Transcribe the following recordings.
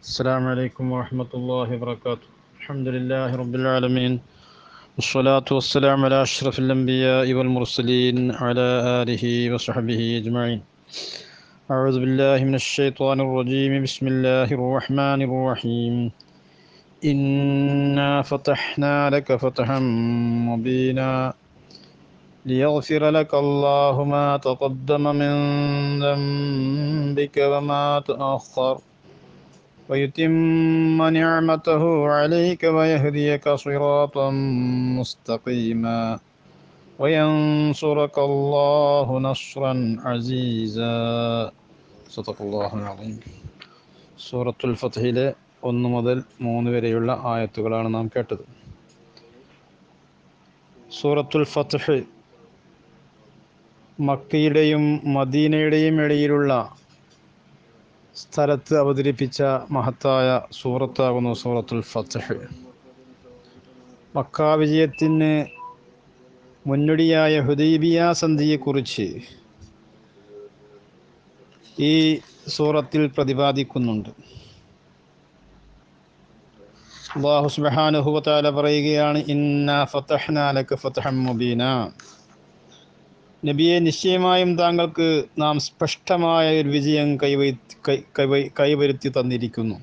السلام عليكم ورحمة الله وبركاته الحمد لله رب العالمين والصلاة والسلام على أشرف الأنبياء والمرسلين على آله وصحبه أجمعين أعوذ بالله من الشيطان الرجيم بسم الله الرحمن الرحيم إنا فتحنا لك فتحا مبينا ليغفر لك الله ما تقدم من ذنبك وما تأخر ويتم نعمته عليك ويهديك صراطا مستقيما وينصرك الله نصرا عزيزا صدق الله العظيم സൂറത്തുൽ ഫത്ഹിലെ ഒന്ന് മുതൽ മൂന്ന് വരെയുള്ള ആയത്തുകളാണ് നാം കേട്ടത് സൂറത്തുൽ ഫത്ഹ് മക്കയുടെയും മദീനയുടെയും ഇടയിലുള്ള സ്ഥലത്ത് അവതരിപ്പിച്ച മഹത്തായ സൂറത്താകുന്നു സൂറത്തുൽ ഫത്ഹ് മക്ക വിജയത്തിന് മുന്നോടിയായ ഹുദൈബിയ സന്ധിയെക്കുറിച്ച് ഈ സൂറത്തിൽ പ്രതിപാദിക്കുന്നുണ്ട് അള്ളാഹു സുബ്ഹാനഹു വതആല പറയുകയാണ് ഇന്ന ഫതഹ്ന ലക ഫതഹം മുബീന നബിയെ നിശ്ചയമായും താങ്കൾക്ക് നാം സ്പഷ്ടമായ ഒരു വിജയം കൈവരി കൈ- കൈവരുത്തി തന്നിരിക്കുന്നു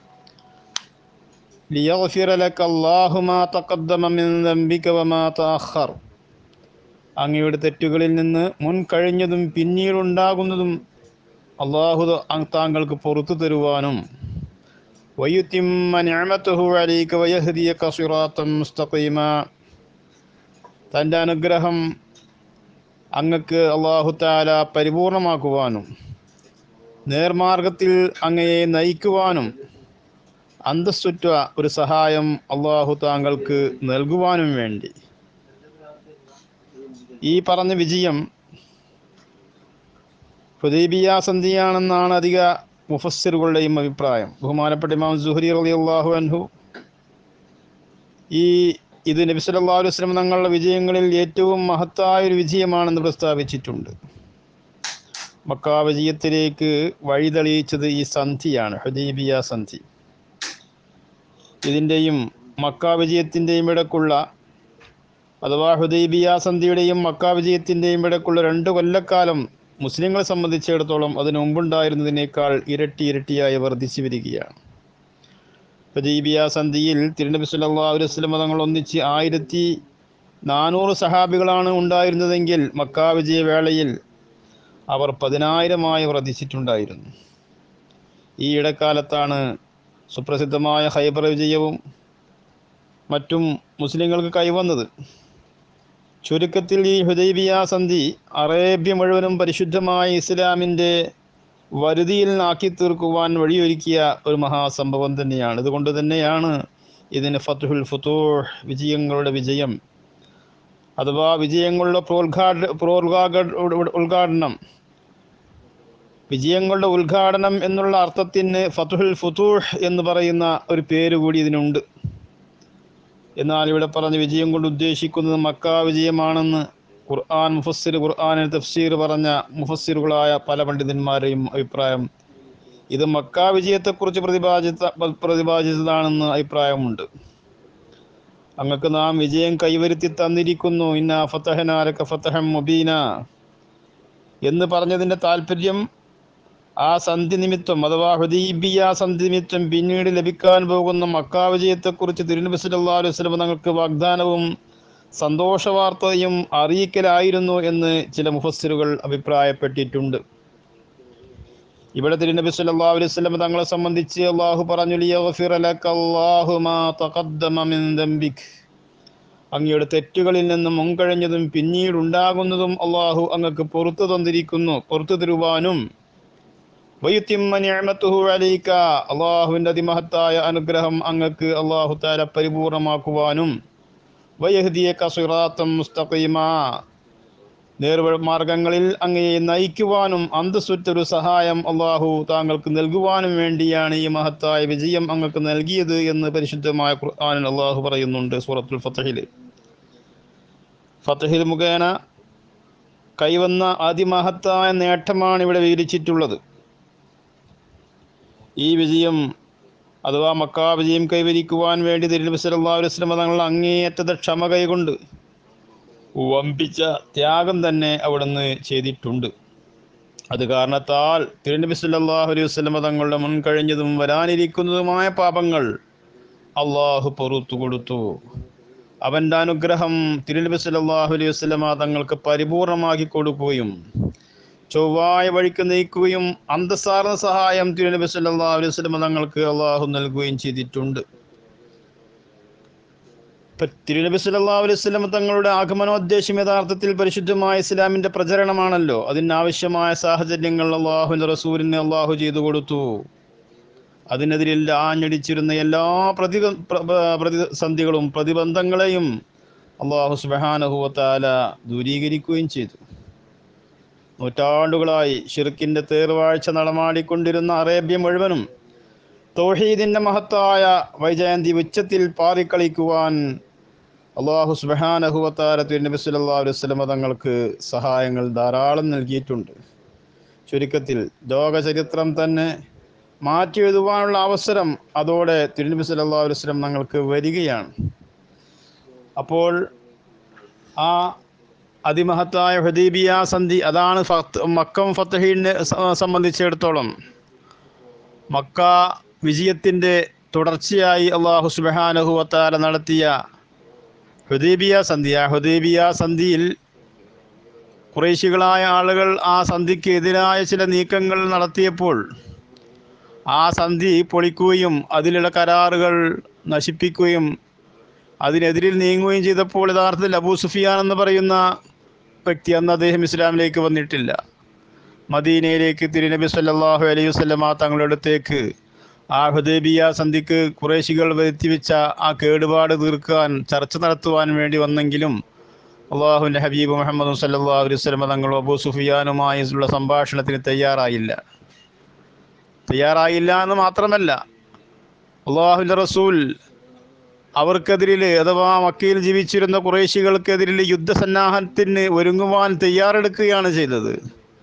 ലിയഗ്ഫിറ ലക അല്ലാഹു മാ തഖദ്ദമ മിൻ ദംബിക വമാ തഅഖർ അങ്ങയുടെ തെറ്റുകളിൽ നിന്ന് മുൻ കഴിഞ്ഞതും പിന്നീടുണ്ടാകുന്നതും അള്ളാഹു താങ്കൾക്ക് പുറത്തു തരുവാനും വയുത്തിമ്മ നിഅമതഹു അലൈക വയഹ്ദിയക സിറാത്തൻ മുസ്തഖീമ തൻ്റെ അനുഗ്രഹം അങ്ങക്ക് അള്ളാഹു താല പരിപൂർണമാക്കുവാനും നേർമാർഗത്തിൽ അങ്ങയെ നയിക്കുവാനും അന്തസ്സുറ്റ ഒരു സഹായം അള്ളാഹു താങ്കൾക്ക് നൽകുവാനും വേണ്ടി ഈ പറഞ്ഞ വിജയം ഹുദൈബിയ സന്ധിയാണെന്നാണ് അധിക മുഫസ്സിറുകളുടെയും അഭിപ്രായം ബഹുമാനപ്പെട്ട ഇമാം സുഹരി റളിയല്ലാഹു അൻഹു ഈ ഇത് നബി സല്ലല്ലാഹു അലൈഹി വസല്ലം തങ്ങളുടെ വിജയങ്ങളിൽ ഏറ്റവും മഹത്തായ ഒരു വിജയമാണെന്ന് പ്രസ്താവിച്ചിട്ടുണ്ട് മക്ക വിജയത്തിലേക്ക് വഴി തെളിയിച്ചത് ഈ സന്ധിയാണ് ഹുദൈബിയ സന്ധി ഇതിൻ്റെയും മക്ക വിജയത്തിൻ്റെയും ഇടക്കുള്ള അഥവാ ഹുദൈബിയ സന്ധിയുടെയും മക്ക വിജയത്തിൻ്റെയും ഇടക്കുള്ള രണ്ട് കൊല്ലക്കാലം മുസ്ലിങ്ങളെ സംബന്ധിച്ചിടത്തോളം അതിനു മുമ്പുണ്ടായിരുന്നതിനേക്കാൾ ഇരട്ടി ഇരട്ടിയായി വർദ്ധിച്ചു വരികയാണ് ഹുദൈബിയ സന്ധിയിൽ തിരുനബി സല്ലല്ലാഹു അലൈഹി വസല്ലം തങ്ങൾ ഒന്നിച്ച് ആയിരത്തി നാനൂറ് സഹാബികളാണ് ഉണ്ടായിരുന്നതെങ്കിൽ മക്ക വിജയവേളയിൽ അവർ പതിനായിരമായി വർദ്ധിച്ചിട്ടുണ്ടായിരുന്നു ഈ ഇടക്കാലത്താണ് സുപ്രസിദ്ധമായ ഹൈബർ വിജയവും മറ്റും മുസ്ലിങ്ങൾക്ക് കൈവന്നത് ചുരുക്കത്തിൽ ഈ ഹുദൈബിയ സന്ധി അറേബ്യ മുഴുവനും പരിശുദ്ധമായ ഇസ്ലാമിൻ്റെ വരുതിയിൽ ആക്കി തീർക്കുവാൻ വഴിയൊരുക്കിയ ഒരു മഹാസംഭവം തന്നെയാണ് ഇതുകൊണ്ട് തന്നെയാണ് ഇതിന് ഫത്തുഹുൽ ഫുത്തൂഹ് വിജയങ്ങളുടെ വിജയം അഥവാ വിജയങ്ങളുടെ പ്രോദ്ഘാട പ്രോദ്ഘാട ഉദ്ഘാടനം വിജയങ്ങളുടെ ഉദ്ഘാടനം എന്നുള്ള അർത്ഥത്തിന് ഫത്തുഹുൽ ഫുത്തൂഹ് എന്ന് പറയുന്ന ഒരു പേര് കൂടി ഇതിനുണ്ട് എന്നാൽ ഇവിടെ പറഞ്ഞ വിജയം കൊണ്ട് ഉദ്ദേശിക്കുന്നത് മക്ക വിജയമാണെന്ന് ഖുർആൻ മുഫസ്സിർ ഖുർആനിൽ തഫ്സീർ പറഞ്ഞ മുഫസ്സിറുകളായ പല പണ്ഡിതന്മാരെയും അഭിപ്രായം ഇത് മക്ക വിജയത്തെക്കുറിച്ച് പ്രതിപാദിച്ച പ്രതിപാദിച്ചതാണെന്ന് അഭിപ്രായമുണ്ട് അങ്ങക്ക് നാം വിജയം കൈവരുത്തി തന്നിരിക്കുന്നു ഇന്ന ഫത്തഹനാലക ഫത്തഹം മുബീന എന്ന് പറഞ്ഞതിൻ്റെ താല്പര്യം ആ സന്ധി നിമിത്തം അഥവാ ഹുദീബിയ സന്ധി നിമിത്തം പിന്നീട് ലഭിക്കാൻ പോകുന്ന മക്ക വിജയത്തെക്കുറിച്ച് തിരുനബി സല്ലല്ലാഹു അലൈഹി വസല്ലം തങ്ങൾക്ക് വാഗ്ദാനവും സന്തോഷ വാർത്തയും അറിയിക്കലായിരുന്നു എന്ന് ചില മുഫസ്സിറുകൾ അഭിപ്രായപ്പെട്ടിട്ടുണ്ട് ഇവിടെ തിരുനബി സല്ലല്ലാഹു അലൈഹി വസല്ലം തങ്ങളെ സംബന്ധിച്ച് അള്ളാഹു പറഞ്ഞു ലിയഗ്ഫിറ ലക അല്ലാഹു മാ തഖദ്ദമ മിൻ ദംബിക് അങ്ങയുടെ തെറ്റുകളിൽ നിന്നും മുൻകഴിഞ്ഞതും പിന്നീട് ഉണ്ടാകുന്നതും അള്ളാഹു അങ്ങക്ക് പുറത്തു തന്നിരിക്കുന്നു പുറത്തു തരുവാനും വയുത്തിമ്മ നിഅമത്തുഹു അലൈക അള്ളാഹുവിൻ്റെ അതിമഹത്തായ അനുഗ്രഹം അങ്ങക്ക് അള്ളാഹു താല പരിപൂർണമാക്കുവാനും വയഹ്ദിയക സിറാത്തം മുസ്തഖീമ നേർമാർഗങ്ങളിൽ അങ്ങയെ നയിക്കുവാനും അന്തസ്സുറ്റൊരു സഹായം അള്ളാഹു താങ്കൾക്ക് നൽകുവാനും വേണ്ടിയാണ് ഈ മഹത്തായ വിജയം അങ്ങക്ക് നൽകിയത് എന്ന് പരിശുദ്ധമായ ഖുർആനിൽ അള്ളാഹു പറയുന്നുണ്ട് സൂറത്തുൽ ഫത്തഹിൽ ഫത്തഹിൽ മുഖേന കൈവന്ന അതിമഹത്തായ നേട്ടമാണ് ഇവിടെ വിവരിച്ചിട്ടുള്ളത് ഈ വിജയം അഥവാ മക്കാ വിജയം കൈവരിക്കുവാൻ വേണ്ടി തിരുനബി സല്ലല്ലാഹു അലൈഹി വസല്ലം തങ്ങൾ അങ്ങേയറ്റത്തെ ക്ഷമ കൈകൊണ്ട് വമ്പിച്ച ത്യാഗം തന്നെ അവിടുന്ന് ചെയ്തിട്ടുണ്ട് അത് കാരണത്താൽ തിരുനബി സല്ലല്ലാഹു അലൈഹി വസല്ലം തങ്ങളുടെ മുൻകഴിഞ്ഞതും വരാനിരിക്കുന്നതുമായ പാപങ്ങൾ അള്ളാഹു പൊറത്തു കൊടുത്തു അവൻ്റെ അനുഗ്രഹം തിരുനബി സല്ലല്ലാഹു അലൈഹി വസല്ലമ തങ്ങൾക്ക് പരിപൂർണമാക്കി കൊടുക്കുകയും ചൊവ്വായ വഴിക്ക് നയിക്കുകയും അന്തസ്സാർന്ന സഹായം തിരുനബി സല്ലല്ലാഹു അലൈഹി വസല്ലമ തങ്ങൾക്ക് അള്ളാഹു നൽകുകയും ചെയ്തിട്ടുണ്ട് ഇപ്പൊ തിരുനബി സല്ലല്ലാഹു അലൈഹി വസല്ലമ തങ്ങളുടെ ആഗമനോദ്ദേശം യഥാർത്ഥത്തിൽ പരിശുദ്ധമായ ഇസ്ലാമിന്റെ പ്രചരണമാണല്ലോ അതിനാവശ്യമായ സാഹചര്യങ്ങൾ അള്ളാഹുവിന്റെ റസൂലിന് അള്ളാഹു ചെയ്തു കൊടുത്തു അതിനെതിരിൽ ആഞ്ഞടിച്ചിരുന്ന എല്ലാ പ്രതി പ്രതിസന്ധികളും പ്രതിബന്ധങ്ങളെയും അള്ളാഹു സുബഹാനഹുവത്താല ദൂരീകരിക്കുകയും ചെയ്തു നൂറ്റാണ്ടുകളായി ഷിർക്കിന്റെ തേർവാഴ്ച നടമാടിക്കൊണ്ടിരുന്ന അറേബ്യ മുഴുവനും തൗഹീദിന്റെ മഹത്തായ വൈജയന്തി ഉച്ചത്തിൽ പാറിക്കളിക്കുവാൻ അള്ളാഹു സുബഹാനഹുവത്താല തിരുനബി സല്ലല്ലാഹു അലൈഹി വസല്ലമ തങ്ങൾക്ക് സഹായങ്ങൾ ധാരാളം നൽകിയിട്ടുണ്ട് ചുരുക്കത്തിൽ ലോകചരിത്രം തന്നെ മാറ്റി എഴുതുവാനുള്ള അവസരം അതോടെ തിരുനബി സല്ലല്ലാഹു അലൈഹി വസല്ലം ഞങ്ങൾക്ക് വരികയാണ് അപ്പോൾ ആ അതിമഹത്തായ ഹുദൈബിയ സന്ധി അതാണ് ഫത്ത് മക്കം ഫത്തഹീനെ സംബന്ധിച്ചിടത്തോളം മക്ക വിജയത്തിൻ്റെ തുടർച്ചയായി അള്ളാഹു സുബ്ഹാനഹു വത്താല നടത്തിയ ഹുദൈബിയ സന്ധി ആ ഹുദൈബിയ സന്ധിയിൽ കുറേശികളായ ആളുകൾ ആ സന്ധിക്ക് എതിരായ ചില നീക്കങ്ങൾ നടത്തിയപ്പോൾ ആ സന്ധി പൊളിക്കുകയും അതിലുള്ള കരാറുകൾ നശിപ്പിക്കുകയും അതിനെതിരിൽ നീങ്ങുകയും ചെയ്തപ്പോൾ യഥാർത്ഥത്തിൽ അബൂ സുഫിയാൻ എന്ന് പറയുന്ന വ്യക്തി അന്ന് അദ്ദേഹം ഇസ്ലാമിലേക്ക് വന്നിട്ടില്ല മദീനയിലേക്ക് തിരുനബി സല്ലല്ലാഹു അലൈഹി വസല്ലമ തങ്ങളുടെ അടുത്തേക്ക് ആ ഹുദൈബിയ സന്ധിക്ക് കുറേശികൾ വരുത്തിവെച്ച ആ കേടുപാട് തീർക്കാൻ ചർച്ച നടത്തുവാൻ വേണ്ടി വന്നെങ്കിലും അള്ളാഹുവിൻ്റെ ഹബീബ് മുഹമ്മദ് സല്ലല്ലാഹു അലൈഹി വസല്ലമ തങ്ങൾ അബൂ സുഫിയാനുമായുള്ള സംഭാഷണത്തിന് തയ്യാറായില്ല തയ്യാറായില്ല എന്ന് മാത്രമല്ല അള്ളാഹുവിൻ്റെ റസൂൽ അവർക്കെതിരിൽ അഥവാ മക്കയിൽ ജീവിച്ചിരുന്ന കുറേശികൾക്കെതിരിൽ യുദ്ധസന്നാഹത്തിന് ഒരുങ്ങുവാൻ തയ്യാറെടുക്കുകയാണ് ചെയ്തത്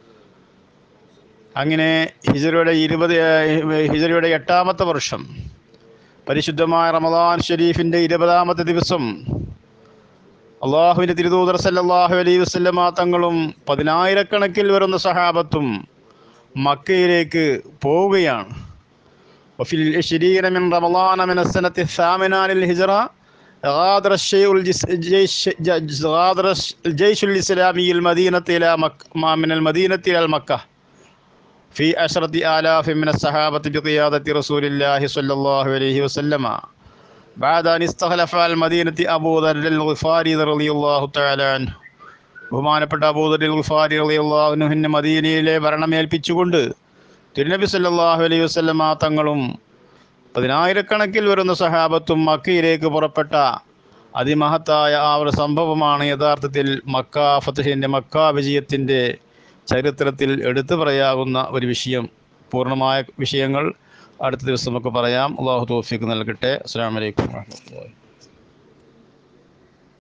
അങ്ങനെ ഹിജറയുടെ ഇരുപത് ഹിജറയുടെ എട്ടാമത്തെ വർഷം പരിശുദ്ധമായ റമദാൻ ഷരീഫിൻ്റെ ഇരുപതാമത്തെ ദിവസം അള്ളാഹുവിൻ്റെ തിരുദൂതർ സല്ലല്ലാഹു അലൈഹി വസല്ലമ തങ്ങളും പതിനായിരക്കണക്കിൽ വരുന്ന സഹാബത്തും മക്കയിലേക്ക് പോവുകയാണ് وفي العشرين من رمضان من السنة الثامنة للهجرة غادر الشيء الجيش غادر الجيش الإسلامي المدينة إلى مكة من المدينة إلى مكة في عشرة آلاف من الصحابة بقيادة رسول الله صلى الله عليه وسلم بعد أن استخلف المدينة أبو ذر الغفاري رضي الله تعالى عنه ബഹുമാനപ്പെട്ട അബൂദർ ഗുഫാരി റളിയല്ലാഹുവിനെ മദീനയിലെ ഭരണമേൽപ്പിച്ചുകൊണ്ട് തിരുനബി സല്ലല്ലാഹു അലൈഹി വസല്ലമ തങ്ങളും പതിനായിരക്കണക്കിൽ വരുന്ന സഹാബത്തും മക്കയിലേക്ക് പുറപ്പെട്ട അതിമഹത്തായ ആ ഒരു സംഭവമാണ് യഥാർത്ഥത്തിൽ മക്ക ഫത്തഹിൻ്റെ മക്ക വിജയത്തിൻ്റെ ചരിത്രത്തിൽ എടുത്തു പറയാവുന്ന ഒരു വിഷയം പൂർണ്ണമായ വിഷയങ്ങൾ അടുത്ത ദിവസം നമുക്ക് പറയാം അള്ളാഹു തോഫിക്ക് നൽകട്ടെ അസ്സാം വലൈക്കും വാഹമത്തുള്ളാഹി